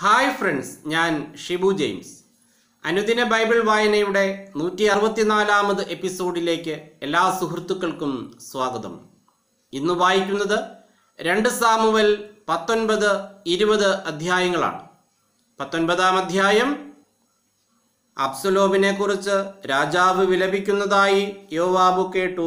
hi friends ഞാൻ Shibu James അനുദിന Bible വായനയുടെ നൂറ്റി അറുപത്തിനാലാമത് എപ്പിസോഡിലേക്ക് എല്ലാ സുഹൃത്തുക്കൾക്കും സ്വാഗതം ഇന്ന് വായിക്കുന്നത് രണ്ട് സാമുവൽ പത്തൊൻപത് ഇരുപത് അധ്യായങ്ങളാണ് പത്തൊൻപതാം അധ്യായം അബ്സലോമിനെ കുറിച്ച് രാജാവ് വിലപിക്കുന്നതായി യോവാബു കേട്ടു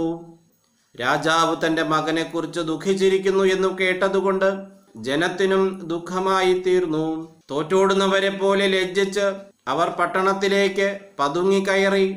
രാജാവ് തന്റെ മകനെക്കുറിച്ച് ദുഃഖിച്ചിരിക്കുന്നു എന്നു കേട്ടതുകൊണ്ട് ജനത്തിനും ദുഃഖമായി തീർന്നു തോറ്റോടുന്നവരെ പോലെ ലജ്ജിച്ച് അവർ പട്ടണത്തിലേക്ക് പതുങ്ങിക്കയറി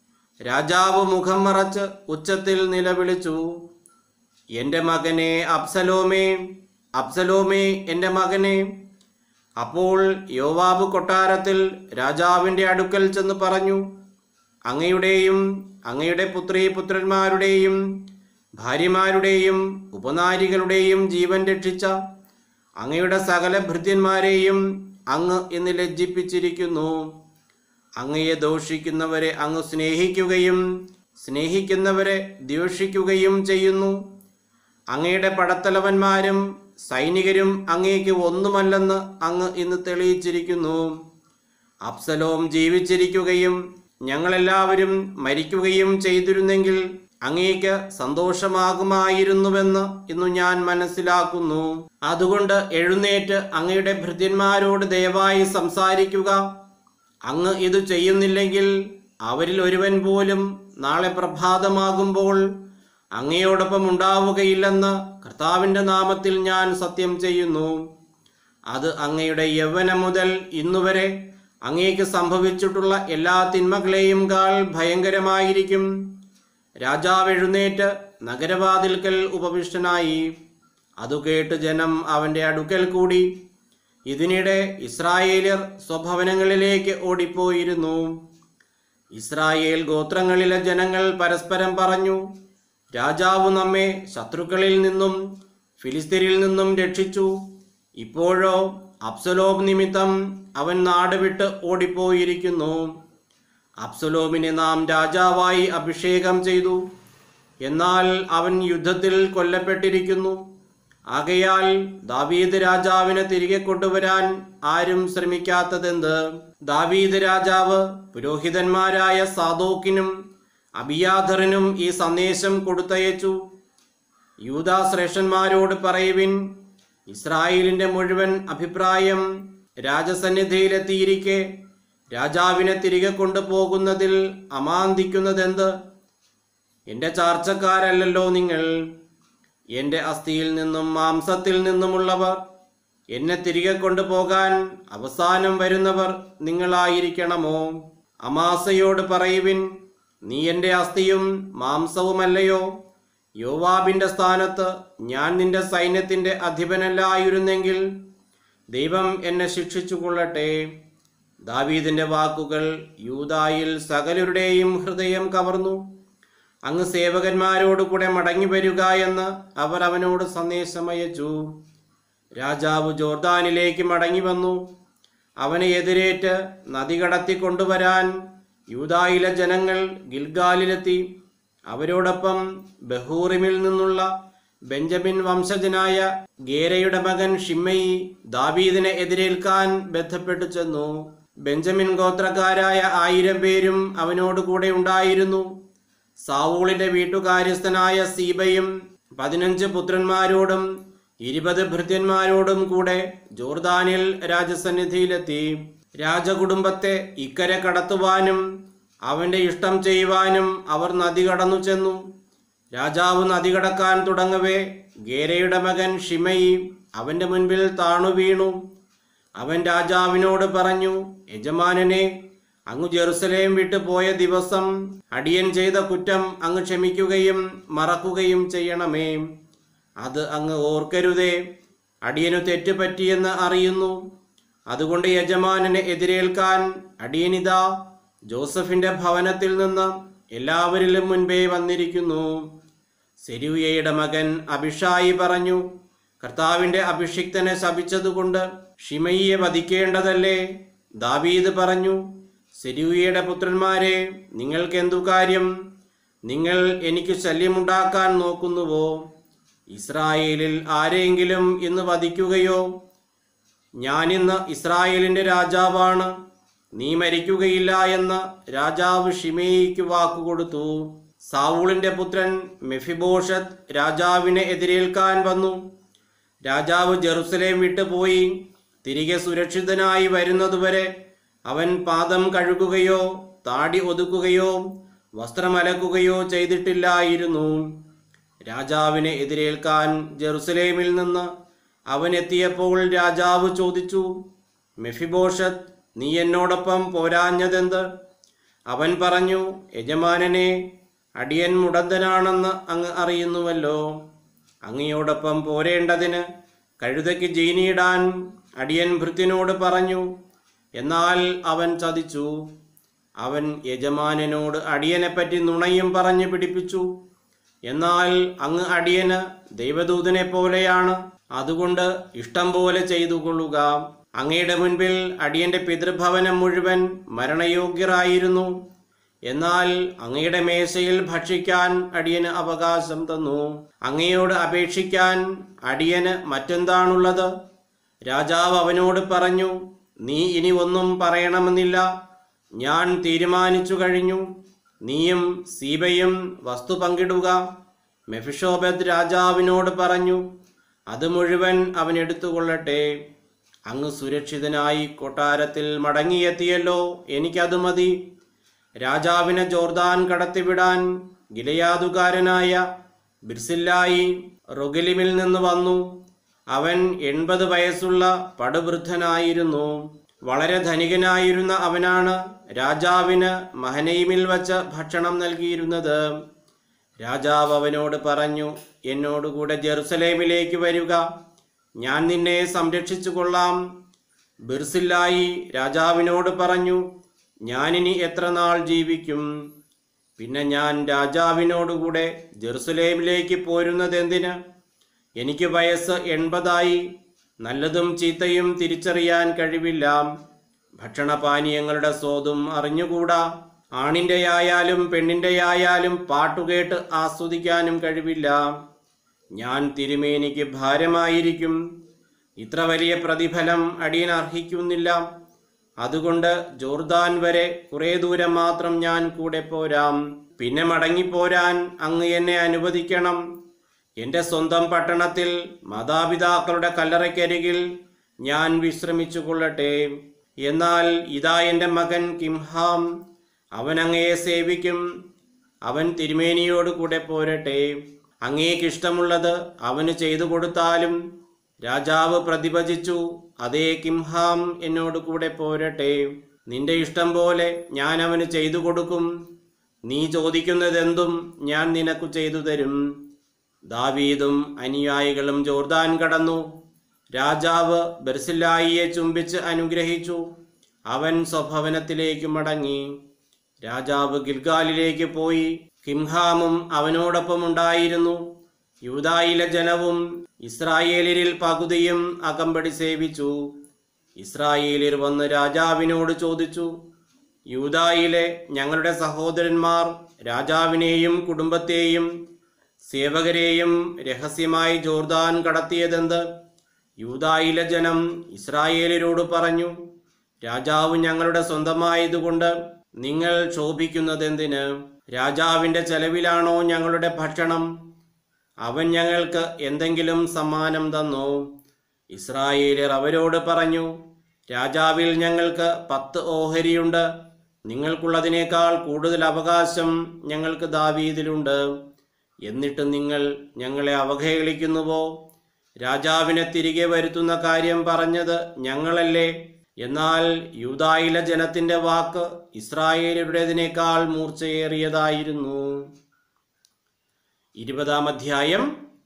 രാജാവ് മുഖം മറച്ച് ഉച്ചത്തിൽ നിലവിളിച്ചു എൻ്റെ മകനെ അബ്സലോമേ അബ്സലോമേ എൻ്റെ മകനെ അപ്പോൾ യോവാബ് കൊട്ടാരത്തിൽ രാജാവിൻ്റെ അടുക്കൽ ചെന്ന് പറഞ്ഞു അങ്ങയുടെയും അങ്ങയുടെ പുത്രി പുത്രന്മാരുടെയും ഭാര്യമാരുടെയും ഉപനാരികളുടെയും ജീവൻ രക്ഷിച്ച അങ്ങയുടെ സകല ഭൃത്യന്മാരെയും അങ്ങ് ഇന്ന് ലജ്ജിപ്പിച്ചിരിക്കുന്നു അങ്ങയെ ദോഷിക്കുന്നവരെ അങ്ങ് സ്നേഹിക്കുകയും സ്നേഹിക്കുന്നവരെ ദ്വേഷിക്കുകയും ചെയ്യുന്നു അങ്ങയുടെ പടത്തലവന്മാരും സൈനികരും അങ്ങേക്ക് ഒന്നുമല്ലെന്ന് അങ്ങ് ഇന്ന് തെളിയിച്ചിരിക്കുന്നു അബ്സലോം ജീവിച്ചിരിക്കുകയും ഞങ്ങളെല്ലാവരും മരിക്കുകയും ചെയ്തിരുന്നെങ്കിൽ അങ്ങേക്ക് സന്തോഷമാകുമായിരുന്നുവെന്ന് ഇന്നു ഞാൻ മനസ്സിലാക്കുന്നു അതുകൊണ്ട് എഴുന്നേറ്റ് അങ്ങയുടെ ഭൃത്യന്മാരോട് ദയവായി സംസാരിക്കുക അങ്ങ് ഇത് ചെയ്യുന്നില്ലെങ്കിൽ അവരിൽ ഒരുവൻ പോലും നാളെ പ്രഭാതമാകുമ്പോൾ അങ്ങയോടൊപ്പം ഉണ്ടാവുകയില്ലെന്ന് കർത്താവിൻ്റെ നാമത്തിൽ ഞാൻ സത്യം ചെയ്യുന്നു അത് അങ്ങയുടെ യൗവനം മുതൽ ഇന്നുവരെ അങ്ങേക്ക് സംഭവിച്ചിട്ടുള്ള എല്ലാ തിന്മകളെയും കാൾ ഭയങ്കരമായിരിക്കും രാജാവ് എഴുന്നേറ്റ് നഗരവാതിൽക്കൽ ഉപവിഷ്ടനായി അതു കേട്ട് ജനം അവൻ്റെ അടുക്കൽ കൂടി ഇതിനിടെ ഇസ്രായേലിയർ സ്വഭവനങ്ങളിലേക്ക് ഓടിപ്പോയിരുന്നു ഇസ്രായേൽ ഗോത്രങ്ങളിലെ ജനങ്ങൾ പരസ്പരം പറഞ്ഞു രാജാവ് നമ്മെ ശത്രുക്കളിൽ നിന്നും ഫിലിസ്തീനിൽ നിന്നും രക്ഷിച്ചു ഇപ്പോഴോ അബ്സലോം നിമിത്തം അവൻ നാട് വിട്ട് ഓടിപ്പോയിരിക്കുന്നു അബ്സലോമിനെ നാം രാജാവായി അഭിഷേകം ചെയ്തു എന്നാൽ അവൻ യുദ്ധത്തിൽ കൊല്ലപ്പെട്ടിരിക്കുന്നു ആകയാൽ ദാവീദ് രാജാവിനെ തിരികെ കൊണ്ടുവരാൻ ആരും ശ്രമിക്കാത്തതെന്ത് ദാവീദ് രാജാവ് പുരോഹിതന്മാരായ സാദോക്കിനും അബിയാധറിനും ഈ സന്ദേശം കൊടുത്തയച്ചു യൂദാ ശ്രേഷ്ഠന്മാരോട് പറയുവിൻ ഇസ്രായേലിന്റെ മുഴുവൻ അഭിപ്രായം രാജസന്നിധിയിലെത്തിയിരിക്കെ രാജാവിനെ തിരികെ കൊണ്ടുപോകുന്നതിൽ അമാന്തിക്കുന്നതെന്ത് എൻ്റെ ചാർച്ചക്കാരല്ലല്ലോ നിങ്ങൾ എൻ്റെ അസ്ഥിയിൽ നിന്നും മാംസത്തിൽ നിന്നുമുള്ളവർ എന്നെ തിരികെ കൊണ്ടുപോകാൻ അവസാനം വരുന്നവർ നിങ്ങളായിരിക്കണമോ അമാസയോട് പറയുവിൻ നീ എൻ്റെ അസ്ഥിയും മാംസവുമല്ലയോ യോവാബിൻ്റെ സ്ഥാനത്ത് ഞാൻ നിന്റെ സൈന്യത്തിൻ്റെ അധിപനല്ലായിരുന്നെങ്കിൽ ദൈവം എന്നെ ശിക്ഷിച്ചു കൊള്ളട്ടെ ദാവീദിന്റെ വാക്കുകൾ യൂതായിൽ സകലരുടെയും ഹൃദയം കവർന്നു അങ്ങ് സേവകന്മാരോട് കൂടെ മടങ്ങി വരിക എന്ന് അവർ അവനോട് സന്ദേശമയച്ചു രാജാവ് ജോർദാനിലേക്ക് മടങ്ങി വന്നു അവനെ എതിരേറ്റ് നദി കടത്തി കൊണ്ടുവരാൻ യൂതായിലെ ജനങ്ങൾ ഗിൽഗാലിലെത്തി അവരോടൊപ്പം ബഹൂറിമിൽ നിന്നുള്ള ബെഞ്ചമിൻ വംശജനായ ഗേരയുടെ മകൻ ഷിമ്മയി ദാവീദിനെ എതിരേൽക്കാൻ ബന്ധപ്പെട്ടു ചെന്നു ബെഞ്ചമിൻ ഗോത്രക്കാരായ ആയിരം പേരും അവനോട് കൂടെ ഉണ്ടായിരുന്നു സാവൂളിന്റെ വീട്ടുകാര്യസ്ഥനായ സീബയും പതിനഞ്ച് പുത്രന്മാരോടും ഇരുപത് ഭൃത്യന്മാരോടും കൂടെ ജോർദാനിൽ രാജസന്നിധിയിലെത്തി രാജകുടുംബത്തെ ഇക്കരെ കടത്തുവാനും അവന്റെ ഇഷ്ടം ചെയ്യുവാനും അവർ നദി കടന്നു ചെന്നു രാജാവ് നദി കടക്കാൻ തുടങ്ങവേ ഗേരയുടെ മകൻ ഷിമയി അവന്റെ മുൻപിൽ താണു വീണു അവൻ രാജാവിനോട് പറഞ്ഞു യജമാനനെ അങ്ങ് ജെറുസലേം വിട്ടു പോയ ദിവസം അടിയൻ ചെയ്ത കുറ്റം അങ്ങ് ക്ഷമിക്കുകയും മറക്കുകയും ചെയ്യണമേ അത് അങ്ങ് ഓർക്കരുതേ അടിയനു തെറ്റുപറ്റിയെന്ന് അറിയുന്നു അതുകൊണ്ട് യജമാനനെ എതിരേൽക്കാൻ അടിയനിതാ ജോസഫിന്റെ ഭവനത്തിൽ നിന്ന് എല്ലാവരിലും മുൻപേ വന്നിരിക്കുന്നു സെരൂയയുടെ മകൻ അഭിഷായി പറഞ്ഞു കർത്താവിന്റെ അഭിഷിക്തനെ ശപിച്ചതുകൊണ്ട് ഷിമയിയെ വധിക്കേണ്ടതല്ലേ ദാവീദ് പറഞ്ഞു സെരൂയയുടെ പുത്രന്മാരെ നിങ്ങൾക്ക് എന്തു കാര്യം നിങ്ങൾ എനിക്ക് ശല്യമുണ്ടാക്കാൻ നോക്കുന്നുവോ ഇസ്രായേലിൽ ആരെങ്കിലും ഇന്ന് വധിക്കുകയോ ഞാനിന്ന് ഇസ്രായേലിന്റെ രാജാവാണ് നീ മരിക്കുകയില്ല എന്ന് രാജാവ് ഷിമേയിക്ക് വാക്കുകൊടുത്തു സാവൂളിന്റെ പുത്രൻ മെഫിബോഷത്ത് രാജാവിനെ എതിരേൽക്കാൻ വന്നു രാജാവ് ജെറുസലേം വിട്ടുപോയി തിരികെ സുരക്ഷിതനായി വരുന്നതുവരെ അവൻ പാദം കഴുകുകയോ താടി ഒതുക്കുകയോ വസ്ത്രമലക്കുകയോ ചെയ്തിട്ടില്ലായിരുന്നു രാജാവിനെ എതിരേൽക്കാൻ ജെറുസലേമിൽ നിന്ന് അവൻ എത്തിയപ്പോൾ രാജാവ് ചോദിച്ചു മെഫിബോഷത്ത് നീ എന്നോടൊപ്പം പോരാഞ്ഞതെന്ത് അവൻ പറഞ്ഞു യജമാനനെ അടിയൻ മുടന്തനാണെന്ന് അങ്ങ് അറിയുന്നുവല്ലോ അങ്ങയോടൊപ്പം പോരേണ്ടതിന് കഴുതയ്ക്ക് ജീനിയിടാൻ അടിയൻ ഭൃത്യനോട് പറഞ്ഞു എന്നാൽ അവൻ ചതിച്ചു അവൻ യജമാനനോട് അടിയനെപ്പറ്റി നുണയും പറഞ്ഞു പിടിപ്പിച്ചു എന്നാൽ അങ്ങ് അടിയന് ദൈവദൂതനെ പോലെയാണ് അതുകൊണ്ട് ഇഷ്ടം പോലെ ചെയ്തു കൊള്ളുക അങ്ങയുടെ മുൻപിൽ അടിയന്റെ പിതൃഭവനം മുഴുവൻ മരണയോഗ്യരായിരുന്നു എന്നാൽ അങ്ങയുടെ മേശയിൽ ഭക്ഷിക്കാൻ അടിയന് അവകാശം തന്നു അങ്ങയോട് അപേക്ഷിക്കാൻ അടിയന് മറ്റെന്താണുള്ളത് രാജാവ് അവനോട് പറഞ്ഞു നീ ഇനി ഒന്നും പറയണമെന്നില്ല ഞാൻ തീരുമാനിച്ചു കഴിഞ്ഞു നീയും സീബയും വസ്തു പങ്കിടുക മെഫിഷോബത്ത് രാജാവിനോട് പറഞ്ഞു അത് മുഴുവൻ അവൻ എടുത്തുകൊള്ളട്ടെ അങ്ങ് സുരക്ഷിതനായി കൊട്ടാരത്തിൽ മടങ്ങിയെത്തിയല്ലോ എനിക്കത് മതി രാജാവിനെ ജോർദാൻ കടത്തിവിടാൻ ഗിലയാതുകാരനായ ബിർസില്ലായി റൊഗലിമിൽ നിന്ന് വന്നു അവൻ എൺപത് വയസ്സുള്ള പടുവൃദ്ധനായിരുന്നു വളരെ ധനികനായിരുന്ന അവനാണ് രാജാവിന് മഹനൈമിൽ വച്ച് ഭക്ഷണം നൽകിയിരുന്നത് രാജാവ് അവനോട് പറഞ്ഞു എന്നോടുകൂടെ ജെറുസലേമിലേക്ക് വരിക ഞാൻ നിന്നെ സംരക്ഷിച്ചു കൊള്ളാം ബിർസില്ലായി രാജാവിനോട് പറഞ്ഞു ഞാനിനി എത്ര നാൾ ജീവിക്കും പിന്നെ ഞാൻ രാജാവിനോടുകൂടെ ജെറുസലേമിലേക്ക് പോരുന്നതെന്തിന് എനിക്ക് വയസ്സ് എൺപതായി നല്ലതും ചീത്തയും തിരിച്ചറിയാൻ കഴിവില്ല ഭക്ഷണപാനീയങ്ങളുടെ സ്വാദും അറിഞ്ഞുകൂടാ ആണിൻ്റെയായാലും പെണ്ണിൻ്റെയായാലും പാട്ടുകേട്ട് ആസ്വദിക്കാനും കഴിവില്ല ഞാൻ തിരുമേനിക്ക് ഭാരമായിരിക്കും ഇത്ര വലിയ പ്രതിഫലം അടിയൻ അർഹിക്കുന്നില്ല അതുകൊണ്ട് ജോർദാൻ വരെ കുറേ ദൂരം മാത്രം ഞാൻ കൂടെ പോരാം പിന്നെ മടങ്ങിപ്പോരാൻ അങ്ങ് എന്നെ അനുവദിക്കണം എൻ്റെ സ്വന്തം പട്ടണത്തിൽ മാതാപിതാക്കളുടെ കല്ലറയ്ക്കരികിൽ ഞാൻ വിശ്രമിച്ചു കൊള്ളട്ടെ എന്നാൽ ഇതാ എൻ്റെ മകൻ കിംഹാം അവൻ അങ്ങയെ സേവിക്കും അവൻ തിരുമേനിയോട് കൂടെ പോരട്ടെ അങ്ങേക്കിഷ്ടമുള്ളത് അവന് ചെയ്തു കൊടുത്താലും രാജാവ് പ്രതിഭജിച്ചു അതേ കിംഹാം എന്നോട് കൂടെ പോരട്ടെ നിന്റെ ഇഷ്ടം പോലെ ഞാൻ അവന് ചെയ്തു കൊടുക്കും നീ ചോദിക്കുന്നതെന്തും ഞാൻ നിനക്ക് ചെയ്തു തരും ദാവീദും അനുയായികളും ജോർദാൻ കടന്നു രാജാവ് ബെർസില്ലായിയെ ചുംബിച്ച് അനുഗ്രഹിച്ചു അവൻ സ്വഭവനത്തിലേക്ക് മടങ്ങി രാജാവ് ഗിൽഗാലിലേക്ക് പോയി കിംഹാമും അവനോടൊപ്പം ഉണ്ടായിരുന്നു യൂതായിലെ ജനവും ഇസ്രായേലിൽ പകുതിയും അകമ്പടി സേവിച്ചു ഇസ്രായേലിൽ വന്ന് രാജാവിനോട് ചോദിച്ചു യൂതായിലെ ഞങ്ങളുടെ സഹോദരന്മാർ രാജാവിനെയും കുടുംബത്തെയും സേവകരെയും രഹസ്യമായി ജോർദാൻ കടത്തിയതെന്ത് യൂതായിലെ ജനം ഇസ്രായേലിനോട് പറഞ്ഞു രാജാവ് ഞങ്ങളുടെ സ്വന്തമായതുകൊണ്ട് നിങ്ങൾ ക്ഷോഭിക്കുന്നതെന്തിന് രാജാവിൻ്റെ ചെലവിലാണോ ഞങ്ങളുടെ ഭക്ഷണം അവൻ ഞങ്ങൾക്ക് എന്തെങ്കിലും സമ്മാനം തന്നോ ഇസ്രായേലിയർ അവരോട് പറഞ്ഞു രാജാവിൽ ഞങ്ങൾക്ക് പത്ത് ഓഹരിയുണ്ട് നിങ്ങൾക്കുള്ളതിനേക്കാൾ കൂടുതൽ അവകാശം ഞങ്ങൾക്ക് ദാവീദിലുണ്ട് എന്നിട്ട് നിങ്ങൾ ഞങ്ങളെ അവഹേളിക്കുന്നുവോ രാജാവിനെ തിരികെ വരുത്തുന്ന കാര്യം പറഞ്ഞത് ഞങ്ങളല്ലേ എന്നാൽ യൂതായിലെ ജനത്തിന്റെ വാക്ക് ഇസ്രായേലരുടേതിനേക്കാൾ മൂർച്ചയേറിയതായിരുന്നു ഇരുപതാം അധ്യായം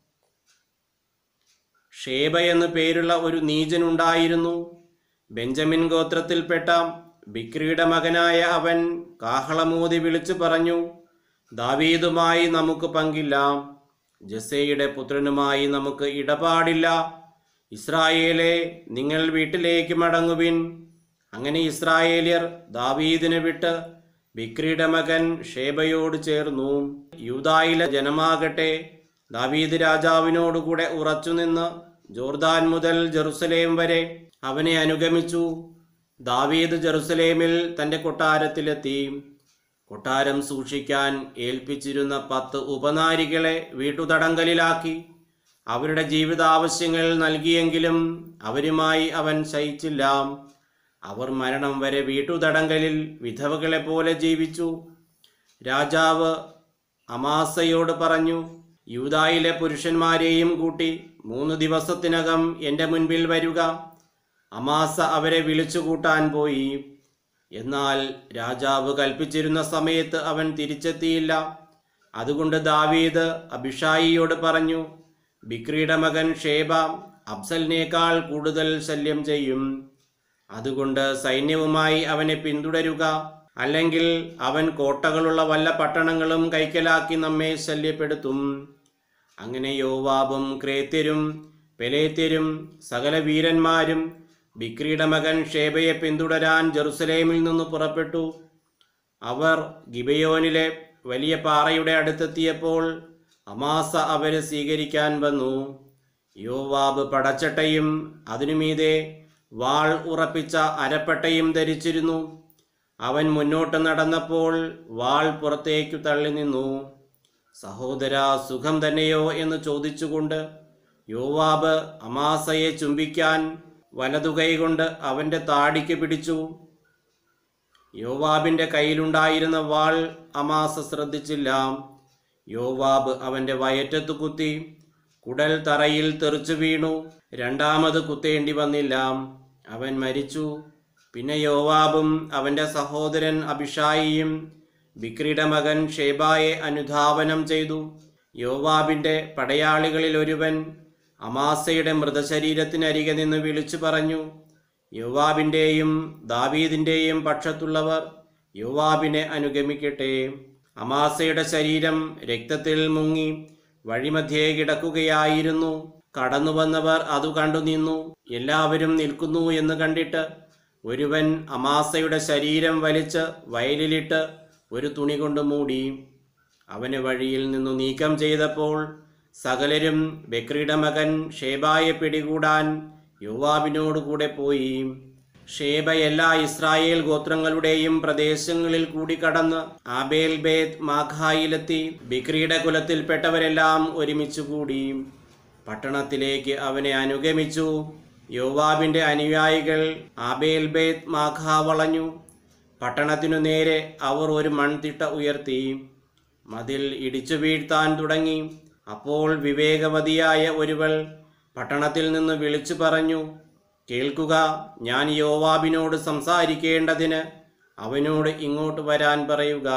ഷേബ എന്നു പേരുള്ള ഒരു നീചനുണ്ടായിരുന്നു ബെഞ്ചമിൻ ഗോത്രത്തിൽപ്പെട്ട ബിക്രിയുടെ മകനായ അവൻ കാഹളമോതി വിളിച്ചു പറഞ്ഞു ദാവീദുമായി നമുക്ക് പങ്കില്ല ജസയുടെ പുത്രനുമായി നമുക്ക് ഇടപാടില്ല ഇസ്രായേലെ നിങ്ങൾ വീട്ടിലേക്ക് മടങ്ങുവിൻ അങ്ങനെ ഇസ്രായേലിയർ ദാവീദിനെ വിട്ട് ബിക്രിയുടെ മകൻ ഷേബയോട് ചേർന്നു യൂതായിലെ ജനമാകട്ടെ ദാവീദ് രാജാവിനോടുകൂടെ ഉറച്ചുനിന്ന് ജോർദാൻ മുതൽ ജെറുസലേം വരെ അവനെ അനുഗമിച്ചു ദാവീദ് ജെറുസലേമിൽ തന്റെ കൊട്ടാരത്തിലെത്തി കൊട്ടാരം സൂക്ഷിക്കാൻ ഏൽപ്പിച്ചിരുന്ന പത്ത് ഉപനാരികളെ വീട്ടുതടങ്കലിലാക്കി അവരുടെ ജീവിതാവശ്യങ്ങൾ നൽകിയെങ്കിലും അവരുമായി അവൻ ശയിച്ചില്ല അവർ മരണം വരെ വീട്ടുതടങ്കലിൽ വിധവകളെ പോലെ ജീവിച്ചു രാജാവ് അമാസയോട് പറഞ്ഞു യൂതായിലെ പുരുഷന്മാരെയും കൂട്ടി മൂന്ന് ദിവസത്തിനകം എൻ്റെ മുൻപിൽ വരിക അമാസ അവരെ വിളിച്ചു കൂട്ടാൻ പോയി എന്നാൽ രാജാവ് കൽപ്പിച്ചിരുന്ന സമയത്ത് അവൻ തിരിച്ചെത്തിയില്ല അതുകൊണ്ട് ദാവീദ് അഭിഷായിയോട് പറഞ്ഞു ബിക്രിയുടെ മകൻ ഷേബ അഫ്സലിനേക്കാൾ കൂടുതൽ ശല്യം ചെയ്യും അതുകൊണ്ട് സൈന്യവുമായി അവനെ പിന്തുടരുക അല്ലെങ്കിൽ അവൻ കോട്ടകളുള്ള വല്ല പട്ടണങ്ങളും കൈക്കലാക്കി നമ്മെ ശല്യപ്പെടുത്തും അങ്ങനെ യോവാബും ക്രേത്യരും പെലേത്യരും സകല വീരന്മാരും ബിക്രിയുടെ മകൻ ഷേബയെ പിന്തുടരാൻ ജെറുസലേമിൽ നിന്ന് പുറപ്പെട്ടു അവർ ഗിബയോനിലെ വലിയ പാറയുടെ അടുത്തെത്തിയപ്പോൾ അമാസ അവരെ സ്വീകരിക്കാൻ വന്നു യോവാബ് പടച്ചട്ടയും അതിനുമീതെ വാൾ ഉറപ്പിച്ച അരപ്പട്ടയും ധരിച്ചിരുന്നു അവൻ മുന്നോട്ട് നടന്നപ്പോൾ വാൾ പുറത്തേക്കു തള്ളി നിന്നു സഹോദര സുഖം തന്നെയോ എന്ന് ചോദിച്ചുകൊണ്ട് യോവാബ് അമാസയെ ചുംബിക്കാൻ വലതുകൈ കൊണ്ട് അവന്റെ താടിക്ക് പിടിച്ചു യോവാബിന്റെ കയ്യിലുണ്ടായിരുന്ന വാൾ അമാസ ശ്രദ്ധിച്ചില്ല യോവാബ് അവന്റെ വയറ്റത്തു കുത്തി കുടൽ തറയിൽ തെറിച്ചു വീണു രണ്ടാമത് കുത്തേണ്ടി വന്നില്ല അവൻ മരിച്ചു പിന്നെ യോവാബും അവന്റെ സഹോദരൻ അഭിഷായിയും ബിക്രിയുടെ മകൻ ഷേബായെ അനുധാവനം ചെയ്തു യോവാബിന്റെ പടയാളികളിൽ ഒരുവൻ അമാസയുടെ മൃതശരീരത്തിനരികെ നിന്ന് വിളിച്ചു പറഞ്ഞു യോവാബിന്റെയും ദാവീദിന്റെയും പക്ഷത്തുള്ളവർ യോവാബിനെ അനുഗമിക്കട്ടെ അമാസയുടെ ശരീരം രക്തത്തിൽ മുങ്ങി വഴിമധ്യേ കിടക്കുകയായിരുന്നു കടന്നു വന്നവർ അതു കണ്ടു നിന്നു എല്ലാവരും നിൽക്കുന്നു എന്ന് കണ്ടിട്ട് ഒരുവൻ അമാസയുടെ ശരീരം വലിച്ച് വയലിലിട്ട് ഒരു തുണി കൊണ്ട് മൂടി അവന് വഴിയിൽ നിന്നു നീക്കം ചെയ്തപ്പോൾ സകലരും ബക്രിയുടെ മകൻ ഷേബായെ പിടികൂടാൻ യോവാബിനോട് കൂടെ പോയി ഷേബ എല്ലാ ഇസ്രായേൽ ഗോത്രങ്ങളുടെയും പ്രദേശങ്ങളിൽ കൂടി കടന്ന് ആബേൽ ബേത് മാഖായിലെത്തി ബിക്രിയുടെ കുലത്തിൽപ്പെട്ടവരെല്ലാം ഒരുമിച്ച് കൂടി പട്ടണത്തിലേക്ക് അവനെ അനുഗമിച്ചു യോവാബിന്റെ അനുയായികൾ ആബേൽ ബേത് മാഖ വളഞ്ഞു പട്ടണത്തിനു നേരെ അവർ ഒരു മൺതിട്ട ഉയർത്തി മതിൽ ഇടിച്ചു വീഴ്ത്താൻ തുടങ്ങി അപ്പോൾ വിവേകവതിയായ ഒരുവൾ പട്ടണത്തിൽ നിന്ന് വിളിച്ചു പറഞ്ഞു കേൾക്കുക ഞാൻ യോവാബിനോട് സംസാരിക്കേണ്ടതിന് അവനോട് ഇങ്ങോട്ട് വരാൻ പറയുക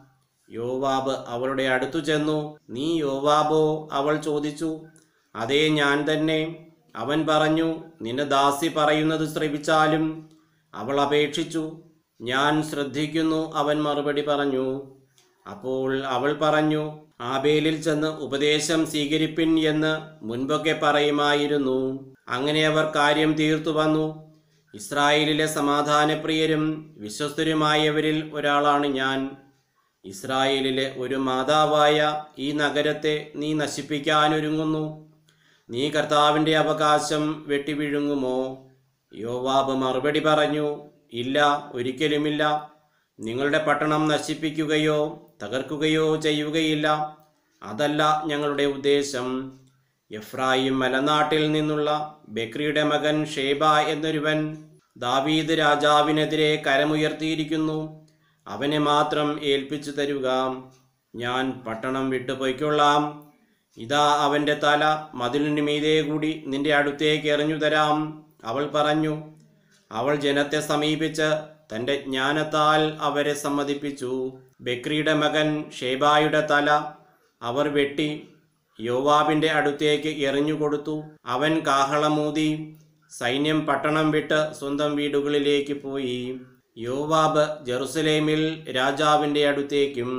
യോവാബ് അവളുടെ അടുത്തു ചെന്നു നീ യോവാബോ അവൾ ചോദിച്ചു അതേ ഞാൻ തന്നെ അവൻ പറഞ്ഞു നിന്റെ ദാസി പറയുന്നത് ശ്രവിച്ചാലും അവൾ അപേക്ഷിച്ചു ഞാൻ ശ്രദ്ധിക്കുന്നു അവൻ മറുപടി പറഞ്ഞു അപ്പോൾ അവൾ പറഞ്ഞു ആബേലിൽ ചെന്ന് ഉപദേശം സ്വീകരിപ്പിൻ എന്ന് മുൻപൊക്കെ പറയുമായിരുന്നു അങ്ങനെ അവർ കാര്യം തീർത്തു വന്നു ഇസ്രായേലിലെ സമാധാനപ്രിയരും വിശ്വസ്തരുമായവരിൽ ഒരാളാണ് ഞാൻ ഇസ്രായേലിലെ ഒരു മാതാവായ ഈ നഗരത്തെ നീ നശിപ്പിക്കാനൊരുങ്ങുന്നു നീ കർത്താവിൻ്റെ അവകാശം വെട്ടിവിഴുങ്ങുമോ യോവാബ് മറുപടി പറഞ്ഞു ഇല്ല ഒരിക്കലുമില്ല നിങ്ങളുടെ പട്ടണം നശിപ്പിക്കുകയോ തകർക്കുകയോ ചെയ്യുകയില്ല അതല്ല ഞങ്ങളുടെ ഉദ്ദേശം എഫ്രായിം മലനാട്ടിൽ നിന്നുള്ള ബക്രിയുടെ മകൻ ഷേബ എന്നൊരുവൻ ദാവീദ് രാജാവിനെതിരെ കരമുയർത്തിയിരിക്കുന്നു അവനെ മാത്രം ഏൽപ്പിച്ചു തരുക ഞാൻ പട്ടണം വിട്ടു പൊയ്ക്കൊള്ളാം ഇതാ അവന്റെ തല മതിലിനു മീതെ കൂടി നിന്റെ അടുത്തേക്ക് എറിഞ്ഞു തരാം അവൾ പറഞ്ഞു അവൾ ജനത്തെ സമീപിച്ച് തന്റെ ജ്ഞാനത്താൽ അവരെ സമ്മതിപ്പിച്ചു ബക്രിയുടെ മകൻ ഷേബായുടെ തല അവർ വെട്ടി യോവാബിന്റെ അടുത്തേക്ക് എറിഞ്ഞുകൊടുത്തു അവൻ കാഹളമൂതി സൈന്യം പട്ടണം വിട്ട് സ്വന്തം വീടുകളിലേക്ക് പോയി യോവാബ് ജെറുസലേമിൽ രാജാവിന്റെ അടുത്തേക്കും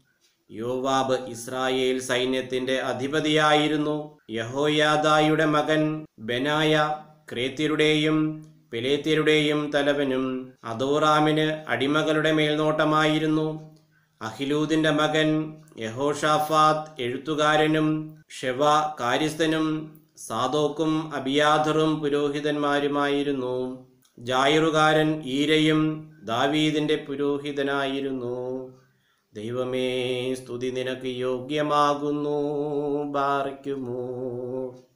യോവാബ് ഇസ്രായേൽ സൈന്യത്തിന്റെ അധിപതിയായിരുന്നു യഹോയാദായുടെ മകൻ ബെനായ ക്രേത്യരുടെയും പെലേത്യരുടെയും തലവനും അദോറാമിന് അടിമകളുടെ മേൽനോട്ടമായിരുന്നു അഹിലൂദിന്റെ മകൻ യഹോഷാഫാത്ത് എഴുത്തുകാരനും ഷെവ കാര്യസ്ഥനും സാദോക്കും അബിയാധറും പുരോഹിതന്മാരുമായിരുന്നു ജായറുകാരൻ ഈരയും ദാവീദിന്റെ പുരോഹിതനായിരുന്നു ദൈവമേ സ്തുതി നിനക്ക് യോഗ്യമാകുന്നു ബാറിക്കുമോ